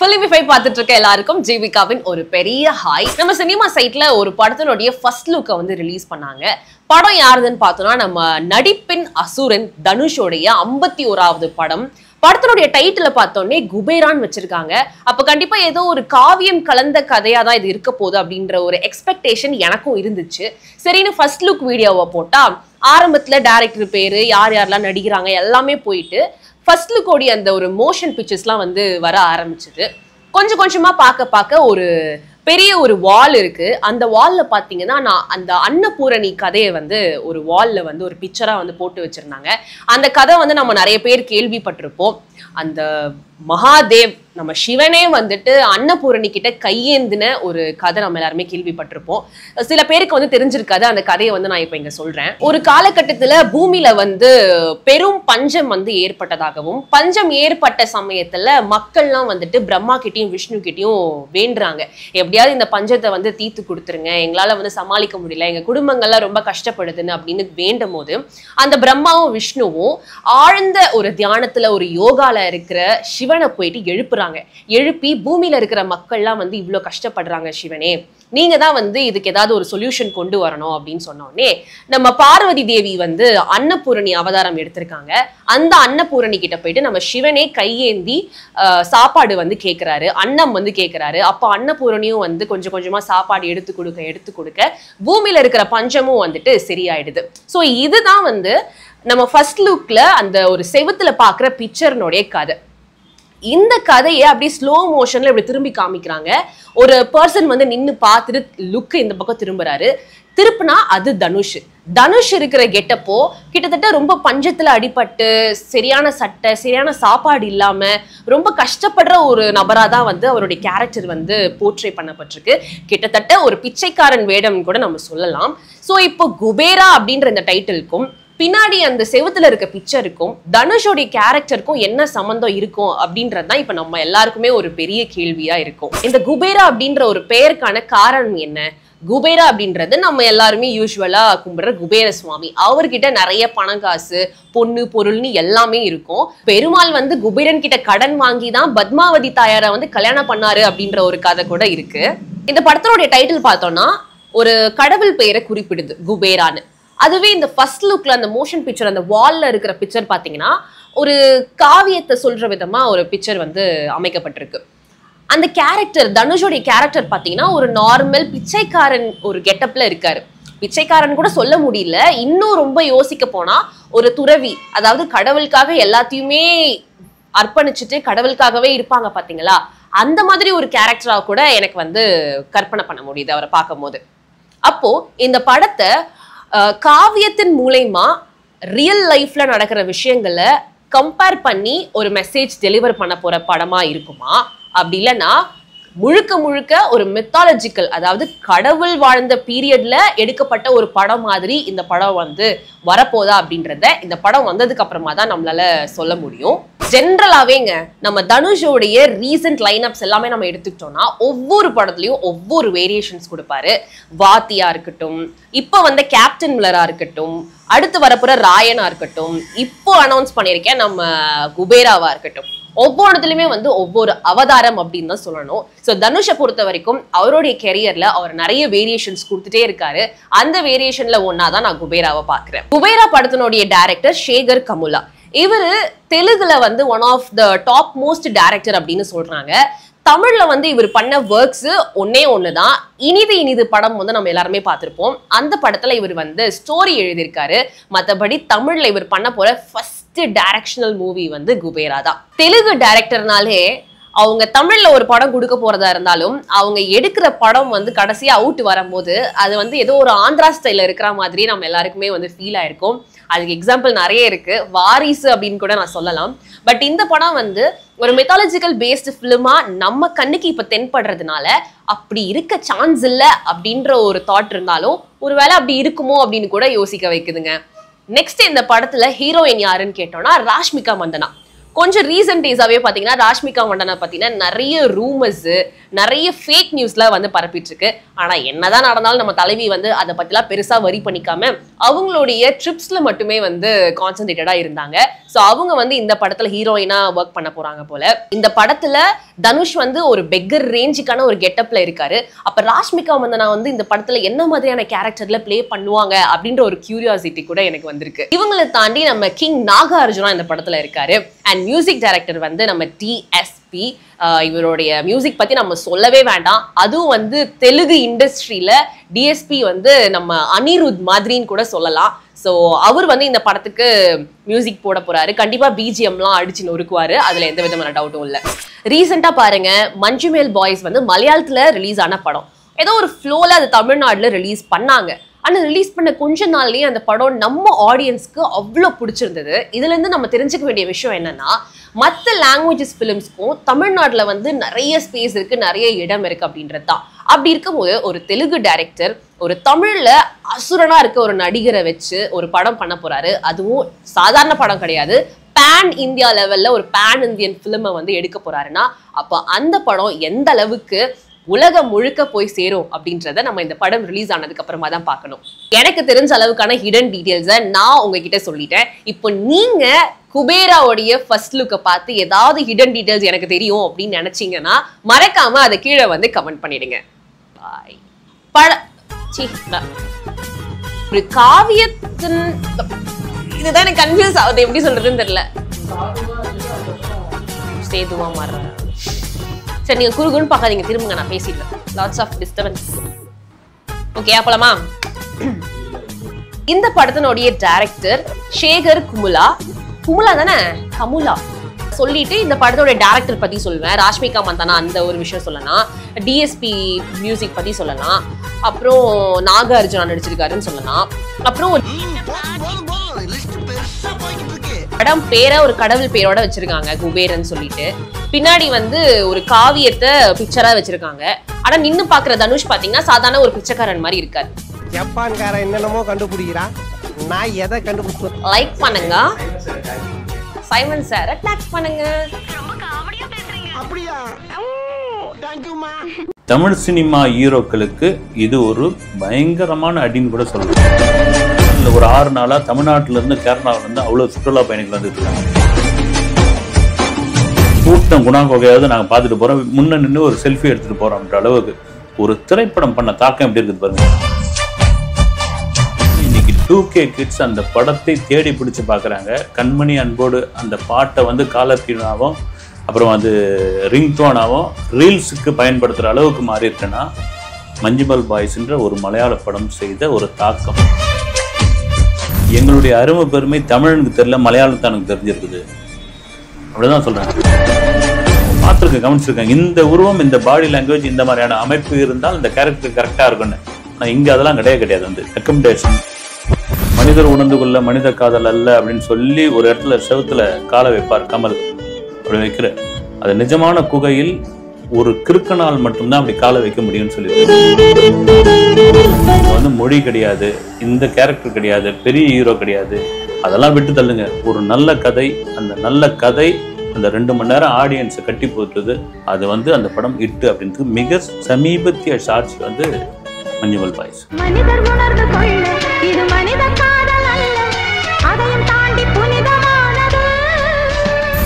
பிலிமிஃபை பார்த்துட்டு இருக்க எல்லாருக்கும் ஜீவிகாவின் ஒரு பெரிய ஹாய் நம்ம சினிமா சைட்ல ஒரு படத்தினுடைய ஃபர்ஸ்ட் லுக்கை வந்து ரிலீஸ் பண்ணாங்க படம் யாருதுன்னு பார்த்தோம்னா நம்ம நடிப்பின் அசுரன் தனுஷோடைய ஐம்பத்தி ஓராவது படம் படத்தினுடைய டைட்டில பார்த்தோன்னே குபேரான்னு வச்சிருக்காங்க அப்ப கண்டிப்பா ஏதோ ஒரு காவியம் கலந்த கதையா தான் இது இருக்க போகுது அப்படின்ற ஒரு எக்ஸ்பெக்டேஷன் எனக்கும் இருந்துச்சு சரின்னு ஃபர்ஸ்ட் லுக் வீடியோவை போட்டா ஆரம்பத்துல டேரக்டர் பேரு யார் யாரெல்லாம் நடிக்கிறாங்க எல்லாமே போயிட்டு ஃபர்ஸ்ட் லுக்கோடைய அந்த ஒரு மோஷன் பிக்சர்ஸ்லாம் வந்து வர ஆரம்பிச்சது கொஞ்சம் கொஞ்சமா பார்க்க பார்க்க ஒரு பெரிய ஒரு வால் இருக்கு அந்த வால்ல பாத்தீங்கன்னா நான் அந்த அன்னபூரணி கதையை வந்து ஒரு வால்ல வந்து ஒரு பிக்சரா வந்து போட்டு வச்சிருந்தாங்க அந்த கதை வந்து நம்ம நிறைய பேர் கேள்விப்பட்டிருப்போம் அந்த மகாதேவ் நம்ம சிவனே வந்துட்டு அன்னபூரணி கிட்ட கையேந்தின ஒரு கதை நம்ம எல்லாருமே கேள்விப்பட்டிருப்போம் சில பேருக்கு வந்து தெரிஞ்சிருக்காது அந்த கதையை வந்து நான் இப்போ இங்க சொல்றேன் ஒரு காலகட்டத்துல பூமியில வந்து பெரும் பஞ்சம் வந்து ஏற்பட்டதாகவும் பஞ்சம் ஏற்பட்ட சமயத்துல மக்கள்லாம் வந்துட்டு பிரம்மா கிட்டயும் விஷ்ணு கிட்டயும் வேண்டுறாங்க எப்படியாவது இந்த பஞ்சத்தை வந்து தீர்த்து கொடுத்துருங்க எங்களால வந்து சமாளிக்க முடியல எங்க குடும்பங்கள்லாம் ரொம்ப கஷ்டப்படுதுன்னு அப்படின்னு வேண்டும் போது அந்த பிரம்மாவும் விஷ்ணுவும் ஆழ்ந்த ஒரு தியானத்துல ஒரு யோகால இருக்கிற சிவனை போயிட்டு எழுப்புறாங்க எழுப்பி பூமியில இருக்கிற மக்கள்லாம் வந்து இவ்ளோ கஷ்டப்படுறாங்க சிவனே நீங்க தான் வந்து இதுக்கு ஏதாவது ஒரு சொல்யூஷன் கொண்டு வரணும் அப்படின்னு சொன்ன உடனே நம்ம பார்வதி தேவி வந்து அன்னபூரணி அவதாரம் எடுத்திருக்காங்க அந்த அன்னபூரணி கிட்ட போயிட்டு நம்ம சிவனே கையேந்தி ஆஹ், சாப்பாடு வந்து கேட்கிறாரு அன்னம் வந்து கேட்கிறாரு அப்போ அன்னபூரணியும் வந்து கொஞ்சம் கொஞ்சமா சாப்பாடு எடுத்து கொடுக்க எடுத்து கொடுக்க பூமியில இருக்கிற பஞ்சமும் வந்துட்டு சரியாயிடுது ஸோ இதுதான் வந்து நம்ம ஃபர்ஸ்ட் லுக்ல அந்த ஒரு செவுத்துல பார்க்குற பிக்சர்னுடைய கதை இந்த கதையை அப்படியே ஸ்லோ மோஷன்ல இப்படி திரும்பி காமிக்கிறாங்க ஒரு பர்சன் வந்து நின்னு பார்த்துட்டு லுக் இந்த பக்கம் திரும்புறாரு திருப்புனா அது தனுஷ் தனுஷ் இருக்கிற கெட்டப்போ கிட்டத்தட்ட ரொம்ப பஞ்சத்துல அடிபட்டு சரியான சட்டை சரியான சாப்பாடு இல்லாம ரொம்ப கஷ்டப்படுற ஒரு நபரா தான் வந்து அவருடைய கேரக்டர் வந்து போர்ட்ரே பண்ணப்பட்டிருக்கு கிட்டத்தட்ட ஒரு பிச்சைக்காரன் வேடம் கூட நம்ம சொல்லலாம் ஸோ இப்போ குபேரா அப்படின்ற இந்த டைட்டிலுக்கும் பின்னாடி அந்த செவுத்துல இருக்க பிக்சருக்கும் தனுஷோடைய கேரக்டருக்கும் என்ன சம்மந்தம் இருக்கும் அப்படின்றது தான் இப்ப நம்ம எல்லாருக்குமே ஒரு பெரிய கேள்வியா இருக்கும் இந்த குபேரா அப்படின்ற ஒரு பெயருக்கான காரணம் என்ன குபேரா அப்படின்றது நம்ம எல்லாருமே யூஸ்வலா கும்பிடுற குபேர சுவாமி அவர்கிட்ட நிறைய பணம் காசு பொண்ணு பொருள்னு எல்லாமே இருக்கும் பெருமாள் வந்து குபேரன் கிட்ட கடன் வாங்கி தான் பத்மாவதி தாயாரை வந்து கல்யாணம் பண்ணாரு அப்படின்ற ஒரு கதை கூட இருக்கு இந்த படத்தோடைய டைட்டில் பார்த்தோம்னா ஒரு கடவுள் பெயரை குறிப்பிடுது குபேரான்னு அதுவே இந்த ஃபர்ஸ்ட் லுக்ல அந்த மோஷன் பிக்சர் அந்த வால்ல இருக்கிற பிக்சர் பாத்தீங்கன்னா ஒரு காவியத்தை சொல்ற விதமா ஒரு பிக்சர் வந்து அமைக்கப்பட்டிருக்கு அந்த கேரக்டர் தனுஷோடைய கேரக்டர் பாத்தீங்கன்னா ஒரு நார்மல் பிச்சைக்காரன் ஒரு கெட்டப்ல இருக்காரு பிச்சைக்காரன் கூட சொல்ல முடியல இன்னும் ரொம்ப யோசிக்க போனா ஒரு துறவி அதாவது கடவுளுக்காக எல்லாத்தையுமே அர்ப்பணிச்சுட்டு கடவுளுக்காகவே இருப்பாங்க பாத்தீங்களா அந்த மாதிரி ஒரு கேரக்டரா கூட எனக்கு வந்து கற்பனை பண்ண முடியுது அவரை பார்க்கும்போது அப்போ இந்த படத்தை அஹ், காவியத்தின் மூலயமா ரியல் லைஃப்ல நடக்கிற விஷயங்களை கம்பேர் பண்ணி ஒரு மெசேஜ் டெலிவர் பண்ண போற படமா இருக்குமா அப்படி இல்லைன்னா முழுக்க முழுக்க ஒரு மித்தாலஜிக்கல் அதாவது கடவுள் வாழ்ந்த பீரியட்ல எடுக்கப்பட்ட ஒரு படம் மாதிரி இந்த படம் வந்து வரப்போதா அப்படின்றத இந்த படம் வந்ததுக்கு அப்புறமா தான் நம்மளால சொல்ல முடியும் ஜென்ரலாவேங்க நம்ம தனுஷோடைய ரீசன்ட் லைனப்ஸ் எல்லாமே நம்ம எடுத்துக்கிட்டோம்னா ஒவ்வொரு படத்துலயும் ஒவ்வொரு வேரியேஷன்ஸ் கொடுப்பாரு வாத்தியா இருக்கட்டும் இப்போ வந்த கேப்டன் மில்லரா இருக்கட்டும் அடுத்து வரப்போற ராயனா இருக்கட்டும் இப்போ அனௌன்ஸ் பண்ணியிருக்கேன் நம்ம குபேராவா இருக்கட்டும் ஒவ்வொன்றுத்துலயுமே வந்து ஒவ்வொரு அவதாரம் அப்படின்னு தான் சொல்லணும் ஸோ தனுஷை பொறுத்த வரைக்கும் அவருடைய கெரியர்ல அவர் நிறைய வேரியேஷன்ஸ் கொடுத்துட்டே இருக்காரு அந்த வேரியேஷன்ல ஒன்னா தான் நான் குபேராவை பார்க்கிறேன் குபேரா படத்தினுடைய டைரக்டர் சேகர் கமுலா இவரு தெலுங்குல வந்து one of the top most director அப்படின்னு சொல்றாங்க தமிழ்ல வந்து இவர் பண்ண ஒர்க்ஸ் ஒன்னே ஒண்ணுதான் இனிது இனிது படம் வந்து நம்ம எல்லாருமே பார்த்திருப்போம் அந்த படத்துல இவர் வந்து ஸ்டோரி எழுதியிருக்காரு மத்தபடி தமிழ்ல இவர் பண்ண போற ஃபர்ஸ்ட் டைரக்ஷனல் மூவி வந்து குபேரா தான் தெலுங்கு டைரக்டர்னாலே அவங்க தமிழ்ல ஒரு படம் கொடுக்க போறதா இருந்தாலும் அவங்க எடுக்கிற படம் வந்து கடைசியா அவுட் வரும்போது அது வந்து ஏதோ ஒரு ஆந்திரா ஸ்டைல இருக்கிற மாதிரி நம்ம எல்லாருக்குமே வந்து ஃபீல் ஆயிருக்கும் அதுக்கு எக்ஸாம்பிள் நிறைய இருக்கு வாரிசு அப்படின்னு கூட நான் சொல்லலாம் பட் இந்த படம் வந்து ஒரு மெத்தாலஜிக்கல் பேஸ்டு ஃபிலிமா நம்ம கண்ணுக்கு இப்ப தென்படுறதுனால அப்படி இருக்க சான்ஸ் இல்ல அப்படின்ற ஒரு தாட் இருந்தாலும் ஒருவேளை அப்படி இருக்குமோ அப்படின்னு கூட யோசிக்க வைக்குதுங்க நெக்ஸ்ட் இந்த படத்துல ஹீரோயின் யாருன்னு கேட்டோம்னா ராஷ்மிகா மந்தனா கொஞ்சம் ரீசன்ட் டேஸாவே பாத்தீங்கன்னா ராஷ்மிகா மண்டனை பத்தின நிறைய ரூமர்ஸ் நிறைய ஃபேக் நியூஸ்ல வந்து பரப்பிட்டு இருக்கு ஆனா என்னதான் நடந்தாலும் நம்ம தலைவி வந்து அதை பத்திலாம் பெருசா வரி பண்ணிக்காம அவங்களுடைய ட்ரிப்ஸ்ல மட்டுமே வந்து கான்சென்ட்ரேட்டடா இருந்தாங்க சோ அவங்க வந்து இந்த படத்துல ஹீரோயினா ஒர்க் பண்ண போறாங்க போல இந்த படத்துல தனுஷ் வந்து ஒரு பெக்கர் ரேஞ்சுக்கான ஒரு கெட்டப்ல இருக்காரு அப்ப ராஷ்மிகா மந்தனா வந்து இந்த படத்துல என்ன மாதிரியான கேரக்டர்ல ப்ளே பண்ணுவாங்க அப்படின்ற ஒரு கியூரியாசிட்டி கூட எனக்கு வந்திருக்கு இவங்களை தாண்டி நம்ம கிங் நாகார்ஜுனா இந்த படத்துல இருக்காரு அண்ட் மியூசிக் டைரக்டர் வந்து நம்ம டிஎஸ்பி இவருடைய மியூசிக் பத்தி நம்ம சொல்லவே வேண்டாம் அதுவும் வந்து தெலுங்கு இண்டஸ்ட்ரியில டிஎஸ்பி வந்து நம்ம அனிருத் மாதிரின்னு கூட சொல்லலாம் ஸோ அவர் வந்து இந்த படத்துக்கு மியூசிக் போட போறாரு கண்டிப்பா பிஜிஎம்லாம் அடிச்சு நொறுக்குவாரு அதுல எந்த விதமான டவுட்டும் இல்லை ரீசெண்டா பாருங்க மஞ்சுமேல் பாய்ஸ் வந்து மலையாளத்துல ரிலீஸ் ஆன படம் ஏதோ ஒரு ஃப்ளோல அது தமிழ்நாட்டுல ரிலீஸ் பண்ணாங்க ஆனா ரிலீஸ் பண்ண கொஞ்ச நாள்லயே அந்த படம் நம்ம ஆடியன்ஸ்க்கு அவ்வளோ பிடிச்சிருந்தது இதுல இருந்து நம்ம தெரிஞ்சுக்க வேண்டிய விஷயம் என்னன்னா மற்ற லாங்குவேஜஸ் ஃபிலிம்ஸ்க்கும் தமிழ்நாட்டுல வந்து நிறைய ஸ்பேஸ் இருக்கு நிறைய இடம் இருக்கு அப்படின்றது தான் அப்படி இருக்கும்போது ஒரு தெலுங்கு டைரக்டர் ஒரு தமிழ்ல அசுரனா இருக்க ஒரு நடிகரை வச்சு ஒரு படம் பண்ண போறாரு அதுவும் சாதாரண படம் கிடையாது பேன் இந்தியா லெவல்ல ஒரு பேன் இந்தியன் ஃபிலிமை வந்து எடுக்க போறாருன்னா அப்போ அந்த படம் எந்த அளவுக்கு உலகம் முழுக்க போய் சேரும் அப்படின்றத நம்ம இந்த படம் ரிலீஸ் ஆனதுக்கு அப்புறமா தான் பார்க்கணும் எனக்கு தெரிஞ்ச அளவுக்கான ஹிடன் டீடைல்ஸை நான் உங்ககிட்ட சொல்லிட்டேன் இப்போ நீங்க குபேராவுடைய ஃபர்ஸ்ட் லுக்கை பார்த்து ஏதாவது ஹிடன் டீடைல்ஸ் எனக்கு தெரியும் அப்படின்னு நினைச்சீங்கன்னா மறக்காம அதை கீழே வந்து கமெண்ட் பண்ணிடுங்க பாய் பட சீ, ப- ஒரு காவியத்தின் இதுதான் எனக்கு கன்ஃபியூஸ் ஆகுது எப்படி சொல்றதுன்னு தெரியல சேதுவா மாறுறேன் சரி நீங்க குறுகுன்னு பார்க்காதீங்க திரும்புங்க நான் பேசிடுறேன் லாட்ஸ் ஆஃப் டிஸ்டர்பன்ஸ் ஓகே போலாமா இந்த படத்தினுடைய டைரக்டர் சேகர் குமுலா குமுலா தானே கமுலா சொல்லிட்டு இந்த படத்தோட டேரக்டர் பத்தி சொல்லுவேன் ராஷ்மிகா மந்தானா அந்த ஒரு விஷயம் சொல்லலாம் டிஎஸ்பி மியூசிக் பத்தி சொல்லலாம் அப்புறம் நாகார்ஜுனா நடிச்சிருக்காருன்னு சொல்லலாம் அப்புறம் ஒரு போதும் போதும் லிஸ்ட் பெருசா போய்கிட்டு இருக்கு படம் பேரை ஒரு கடவுள் பேரோட வச்சிருக்காங்க குபேரன் சொல்லிட்டு பின்னாடி வந்து ஒரு காவியத்தை பிக்சரா வச்சிருக்காங்க ஆனா நின்னு பாக்குற தனுஷ் பாத்தீங்கன்னா சாதாரண ஒரு பிச்சைக்காரன் மாதிரி இருக்காரு ஜப்பான்காரன் என்னென்னமோ கண்டுபிடிக்கிறான் நான் எதை கண்டுபிடிச்சு லைக் பண்ணுங்க சைமன் சார் அட்டாக் பண்ணுங்க அப்படியா தேங்க்யூமா தமிழ் சினிமா ஹீரோக்களுக்கு இது ஒரு பயங்கரமான அடின்னு கூட சொல்லலாம் இந்த ஒரு ஆறு நாளா தமிழ்நாட்டுல இருந்து கேரளாவுல இருந்து அவ்வளவு சுற்றுலா பயணிகள் வந்துட்டு இருக்காங்க கூட்டம் குணாங்கொகையாவது நாங்க பார்த்துட்டு போறோம் முன்ன நின்று ஒரு செல்ஃபி எடுத்துட்டு போறோம்ன்ற அளவுக்கு ஒரு திரைப்படம் பண்ண தாக்கம் எப்படி இருக்குது பாருங்க இன்னைக்கு டூ கே கிட்ஸ் அந்த படத்தை தேடி பிடிச்சு பார்க்குறாங்க கண்மணி அன்போடு அந்த பாட்டை வந்து காலர் டியூனாகவும் அப்புறம் அது ரிங்டோனாகவும் ரீல்ஸுக்கு பயன்படுத்துகிற அளவுக்கு மாறி இருக்குன்னா மஞ்சுமல் பாய்ஸ்ன்ற ஒரு மலையாள படம் செய்த ஒரு தாக்கம் எங்களுடைய அருமை பெருமை தமிழனுக்கு தெரியல மலையாளத்தானுக்கு தெரிஞ்சிருக்குது அப்படிதான் சொல்றேன் பார்த்துருக்க கவனிச்சிருக்கேன் இந்த உருவம் இந்த பாடி லாங்குவேஜ் இந்த மாதிரியான அமைப்பு இருந்தால் இந்த கேரக்டர் கரெக்டாக இருக்கும்னு ஆனால் இங்கே அதெல்லாம் கிடையவே கிடையாது வந்து ரெக்கமெண்டேஷன் மனிதர் உணர்ந்து கொள்ள மனித காதல் அல்ல அப்படின்னு சொல்லி ஒரு இடத்துல செவுத்துல காலை வைப்பார் கமல் அப்படி வைக்கிற அது நிஜமான குகையில் ஒரு கிறுக்கனால் மட்டும்தான் அப்படி காலை வைக்க முடியும்னு சொல்லி இது வந்து மொழி கிடையாது இந்த கேரக்டர் கிடையாது பெரிய ஹீரோ கிடையாது அதெல்லாம் விட்டு தள்ளுங்க ஒரு நல்ல கதை அந்த நல்ல கதை அந்த ரெண்டு மணி நேரம் ஆடியன்ஸை கட்டி போட்டுறது அது வந்து அந்த படம் இட்டு அப்படின்றது மிக சமீபத்திய சாட்சி வந்து மஞ்சுமல் பாய்ஸ் மனிதர் உணர்ந்து கொள்ள இது மனித கால